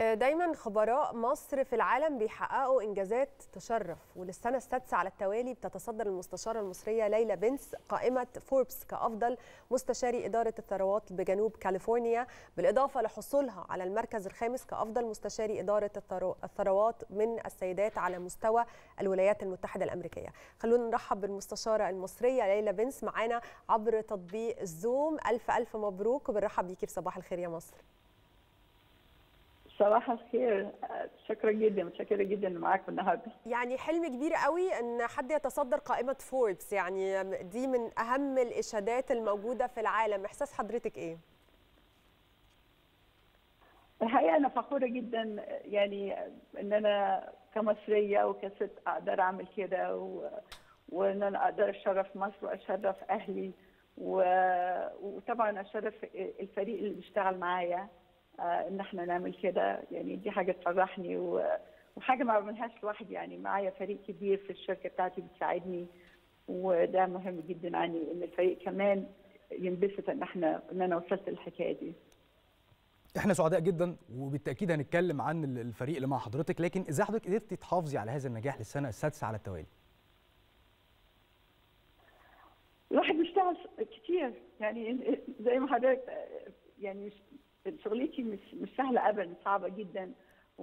دايما خبراء مصر في العالم بيحققوا انجازات تشرف وللسنه السادسه على التوالي بتتصدر المستشاره المصريه ليلى بنس قائمه فوربس كافضل مستشاري اداره الثروات بجنوب كاليفورنيا بالاضافه لحصولها على المركز الخامس كافضل مستشاري اداره الثروات من السيدات على مستوى الولايات المتحده الامريكيه. خلونا نرحب بالمستشاره المصريه ليلى بنس معانا عبر تطبيق الزوم الف الف مبروك وبنرحب بيكي في صباح الخير يا مصر. صباح الخير شكرا جدا متشكره جدا معاكم النهارده يعني حلم كبير قوي ان حد يتصدر قائمه فوربس يعني دي من اهم الاشادات الموجوده في العالم احساس حضرتك ايه الحقيقه انا فخوره جدا يعني ان انا كمصريه وكست اقدر اعمل كده و... وان انا اقدر اشرف مصر واشرف اهلي و... وطبعا اشرف الفريق اللي بيشتغل معايا ان احنا نعمل كده يعني دي حاجه تفرحني وحاجه ما بعملهاش لوحدي يعني معايا فريق كبير في الشركه بتاعتي بتساعدني وده مهم جدا عني ان الفريق كمان ينبسط ان احنا ان انا وصلت للحكايه دي. احنا سعداء جدا وبالتاكيد هنتكلم عن الفريق اللي مع حضرتك لكن ازاي حضرتك قدرتي تحافظي على هذا النجاح للسنه السادسه على التوالي؟ الواحد بيشتغل كتير يعني زي ما حضرتك يعني شغلتي مش مش سهله ابدا صعبه جدا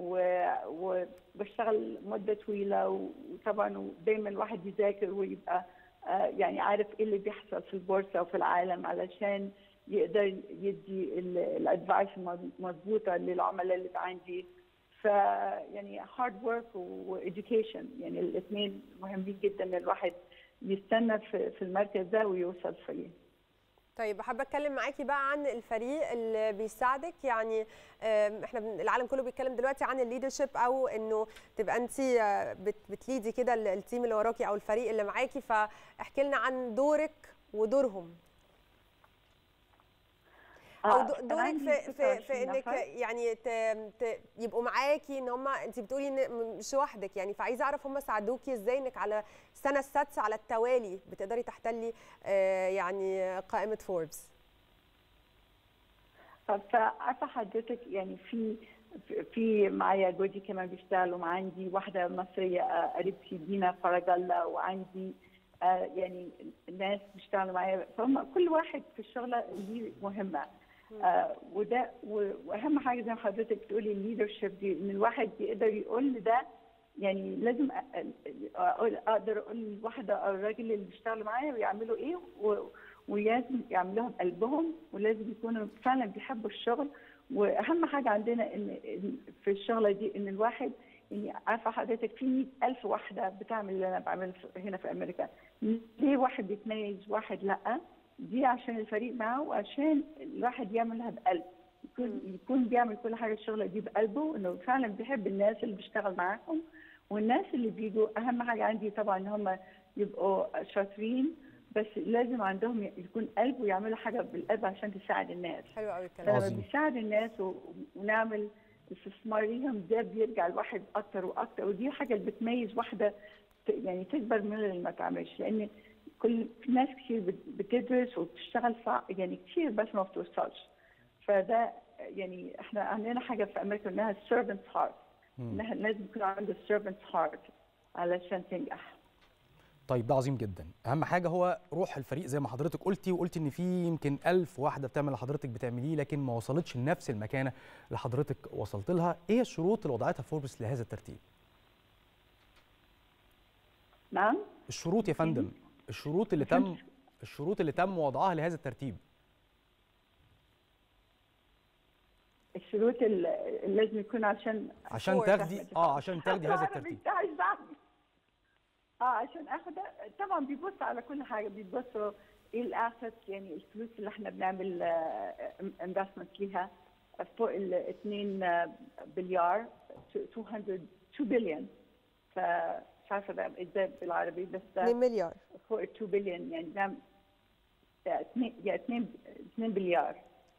وبشتغل مده طويله وطبعا دايما الواحد يذاكر ويبقى يعني عارف ايه اللي بيحصل في البورصه وفي العالم علشان يقدر يدي الادفايس المضبوطه للعملاء اللي عندي فيعني هارد ورك واديوكيشن يعني الاثنين مهمين جدا ان الواحد يستنى في المركز ده ويوصل فيه طيب حابه اتكلم معاكي بقى عن الفريق اللي بيساعدك يعني احنا العالم كله بيتكلم دلوقتي عن الليدرشيب او انه تبقى انت بتليدي كده التيم اللي وراكي او الفريق اللي معاكي فاحكي لنا عن دورك ودورهم او دورك في في, في انك يعني ت ت يبقوا معاكي ان هم انت بتقولي ان مش لوحدك يعني فعايزه اعرف هم ساعدوكي ازاي انك على السنه السادسه على التوالي بتقدري تحتلي يعني قائمه فوربس فعارفه حضرتك يعني في في معايا جوزي كمان بيشتغلوا وعندي واحده مصريه قريبتي دينا فرج الله وعندي يعني ناس بيشتغلوا معايا فهم كل واحد في الشغله ليه مهمه آه وده واهم حاجه زي ما حضرتك بتقولي الليدرشيب دي ان الواحد يقدر يقول لده يعني لازم أقول اقدر اقول للواحده او الراجل اللي بيشتغلوا معايا بيعملوا ايه ولازم يعملوها بقلبهم ولازم يكونوا فعلا بيحبوا الشغل واهم حاجه عندنا ان في الشغله دي ان الواحد يعني عارفه حضرتك في 100000 واحده بتعمل اللي انا بعمله هنا في امريكا ليه واحد بيتميز واحد لا دي عشان الفريق معه وعشان الواحد يعملها بقلب يكون يكون بيعمل كل حاجه الشغله دي بقلبه انه فعلا بيحب الناس اللي بيشتغل معاهم والناس اللي بيجوا اهم حاجه عندي طبعا ان هم يبقوا شاطرين بس لازم عندهم يكون قلب ويعملوا حاجه بالقلب عشان تساعد الناس حلو قوي الكلام فلما بيساعد الناس ونعمل استثمار ليهم ده بيرجع الواحد اكتر واكتر ودي حاجه اللي بتميز واحده يعني تكبر من اللي ما تعملش لان كل في ناس كتير بتدرس وبتشتغل صعب يعني كتير بس ما بتوصلش فده يعني احنا عندنا حاجه في امريكا انها servant heart انها لازم يكون عنده servant heart علشان تنجح طيب ده عظيم جدا اهم حاجه هو روح الفريق زي ما حضرتك قلتي وقلتي ان في يمكن ألف واحده بتعمل اللي حضرتك بتعمليه لكن ما وصلتش لنفس المكانه اللي حضرتك وصلت لها ايه الشروط اللي وضعتها فوربس لهذا الترتيب نعم الشروط يا فندم الشروط اللي تم الشروط اللي تم وضعها لهذا الترتيب الشروط اللي لازم يكون عشان عشان تاخدي اه عشان تاخدي هذا الترتيب اه عشان اخد طبعا بيبص على كل حاجه بيبصوا ايه الاسيت يعني الفلوس اللي احنا بنعمل انفستمنت ليها فوق ال 2 بليار 200 2 بليون فمش عارفه بقى ازاي بالعربي بس 2 مليار فوق ال 2 بليون يعني نعم 2 2 2 بليار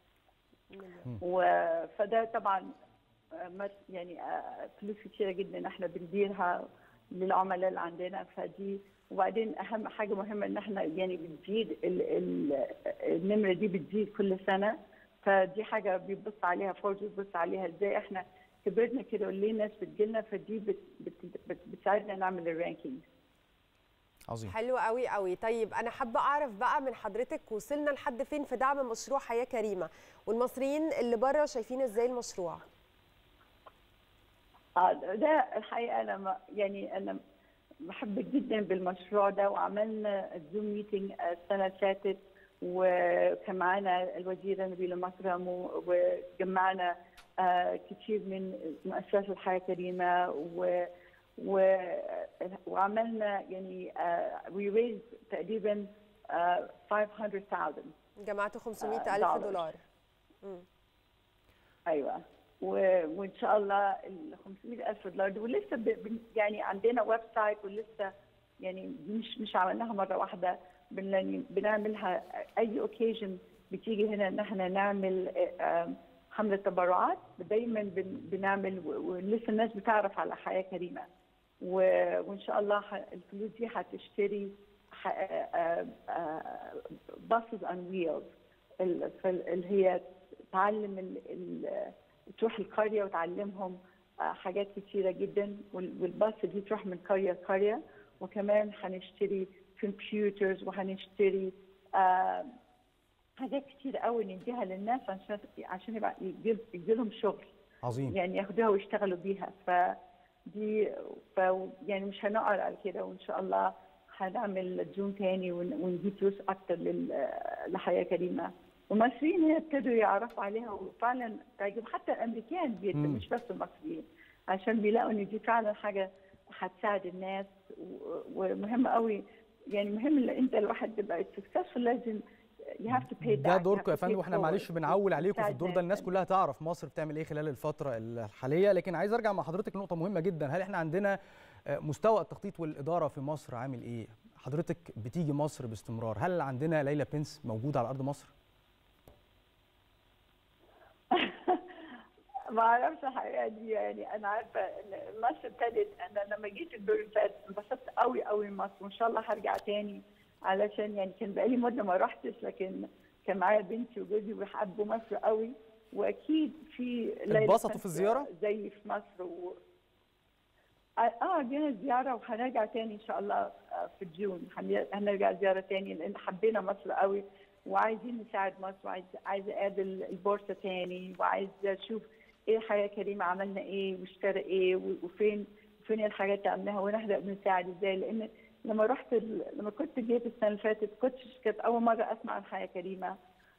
فده طبعا يعني فلوس كثيره جدا احنا بنديرها للعملاء اللي عندنا فدي وبعدين اهم حاجه مهمه ان احنا يعني بتزيد ال ال النمره دي بتزيد كل سنه فدي حاجه بيبص عليها فورج بيبص عليها ازاي احنا بتختبرنا كده وليه الناس بتجيلنا فدي بت بت بت بتساعدنا نعمل الرانكينج عظيم حلو قوي قوي طيب انا حابه اعرف بقى من حضرتك وصلنا لحد فين في دعم مشروع حياه كريمه والمصريين اللي بره شايفين ازاي المشروع آه، ده الحقيقه انا ما يعني انا بحب جدا بالمشروع ده وعملنا الزوم ميتنج السنه اللي فاتت وكان معانا الوزيره نبيله مكرم و- وجمعنا آه، كتير من مؤسسات الحياه كريمه و و وعملنا يعني وي ريز تقريبا آه، 500000 جمعتوا 500 آه، الف dollars. دولار مم. ايوه و- وان شاء الله ال 500 الف دولار دول ولسه ب... ب- يعني عندنا ويب سايت ولسه يعني مش مش عملناها مره واحده بن- يعني بنعملها اي اوكيجن بتيجي هنا ان احنا نعمل آه، حمله تبرعات دايما بن... بنعمل و- ولسه الناس بتعرف على حياه كريمه و... وان شاء الله ح... الفلوس دي هتشتري ح... باصز اون ويلز اللي هي تعلم ال... ال... تروح القريه وتعلمهم آه، حاجات كتيره جدا وال- والباص دي تروح من قريه لقريه وكمان هنشتري كمبيوترز وهنشتري آه، حاجات كتير قوي نديها للناس عشان عشان يبقى يجي يجي لهم شغل عظيم يعني ياخدوها ويشتغلوا بيها فدي ف يعني مش هنقعد على كده وان شاء الله هنعمل زوم تاني ون- ونجيب فلوس اكتر لل- لحياه كريمه والمصريين هنا ابتدوا يعرفوا عليها وفعلا تعجب حتى الامريكان بيت مم. مش بس المصريين عشان بيلاقوا ان دي فعلا حاجه هتساعد الناس و- ومهم قوي يعني مهم ان انت الواحد تبقى سكسسفul لازم you have to pay ده back, you دوركم have يا to فندم pay واحنا forward. معلش بنعول عليكم في تساعد الدور ده الناس كلها تعرف مصر بتعمل ايه خلال الفتره الحاليه لكن عايز ارجع مع حضرتك لنقطه مهمه جدا هل احنا عندنا آه، مستوى التخطيط والاداره في مصر عامل ايه حضرتك بتيجي مصر باستمرار هل عندنا ليلى بنس موجوده على ارض مصر ما اعرفش الحقيقه دي يعني انا عارفه ان مصر ابتدت انا لما جيت الدور اللي فات انبسطت قوي قوي مصر وان شاء الله هرجع تاني علشان يعني كان بقالي مده ما رحتش لكن كان معايا بنتي وجوزي وبيحبوا مصر قوي واكيد في ليلة اتبسطوا كانت في الزيارة؟ زي في مصر و... اه جينا زياره وهنرجع تاني ان شاء الله آه، في جون هن- هنرجع زياره تاني لان حبينا مصر قوي وعايزين نساعد مصر وعايز عايزه اقابل البورصه تاني وعايزه اشوف ايه حياه كريمه عملنا ايه واشترى ايه و- وفين فين الحاجات اللي عملناها ونحن بنساعد ازاي لان لما رحت ال... لما كنت جيت السنه اللي فاتت كنتش كانت اول مره اسمع عن حياه كريمه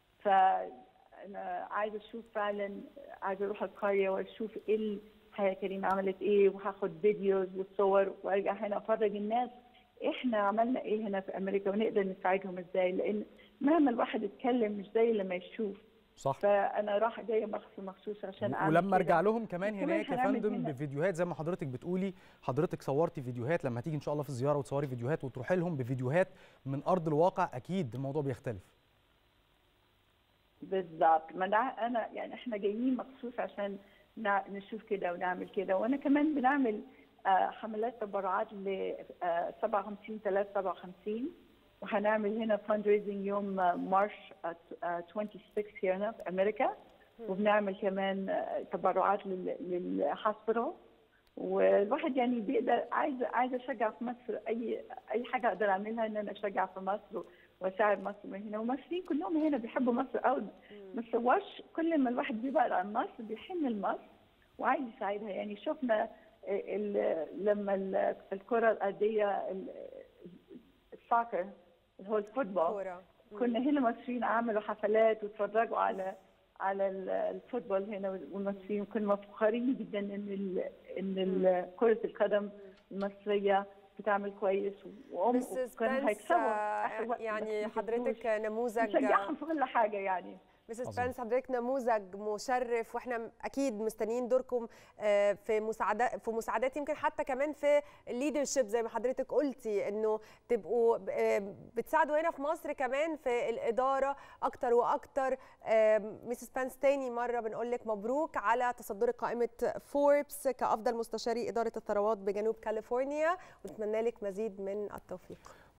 فانا عايزه اشوف فعلا عايزه اروح القريه واشوف ايه الحياه كريمه عملت ايه وهاخد فيديوز وصور وارجع هنا افرج الناس احنا عملنا ايه هنا في امريكا ونقدر نساعدهم ازاي لان مهما الواحد يتكلم مش زي لما يشوف صح فانا راح جايه مخصوص مخصوص عشان اعمل ولما كده. ارجع لهم كمان وكمان هناك يا هنعمل فندم هنا- بفيديوهات زي ما حضرتك بتقولي حضرتك صورتي فيديوهات لما تيجي ان شاء الله في الزياره وتصوري فيديوهات وتروحي لهم بفيديوهات من ارض الواقع اكيد الموضوع بيختلف بالظبط ما ده انا يعني احنا جايين مخصوص عشان نع- نشوف كده ونعمل كده وانا كمان بنعمل آه، حملات تبرعات ل آه، 57 3 57 وهنعمل هنا فند ريزنج يوم آه، مارش آه، آه، 26 هنا في امريكا وبنعمل كمان آه، تبرعات لل- للهوسبيتال والواحد يعني بيقدر عايز عايز اشجع في مصر اي اي حاجه اقدر اعملها ان انا اشجع في مصر واساعد مصر من هنا والمصريين كلهم هنا بيحبوا مصر قوي ما تصورش كل ما الواحد بيبعد عن مصر بيحن لمصر وعايز يساعدها يعني شفنا ال- لما ال- الكره الارضيه ال- الساكر اللي هو الفوتبول كوره كنا هنا مصريين عملوا حفلات وتفرجوا على على ال- الفوتبول هنا والمصريين كنا مفخورين جدا ان ال ان ال- كره القدم المصريه بتعمل كويس وهم مسز كانوا بنس هيكسبوا آخر وقت، يعني بس ما حضرتك كسبوش. نموذج نشجعهم في كل حاجه يعني مسز عظيم. بنس حضرتك نموذج مشرف واحنا اكيد مستنيين دوركم آه، في مساعدات في مساعدات يمكن حتى كمان في الليدرشيب زي ما حضرتك قلتي انه تبقوا ب- آه، بتساعدوا هنا في مصر كمان في الاداره اكتر واكتر مسز بنس تاني مره بنقول لك مبروك على تصدر قائمه فوربس كافضل مستشاري اداره الثروات بجنوب كاليفورنيا ونتمنى لك مزيد من التوفيق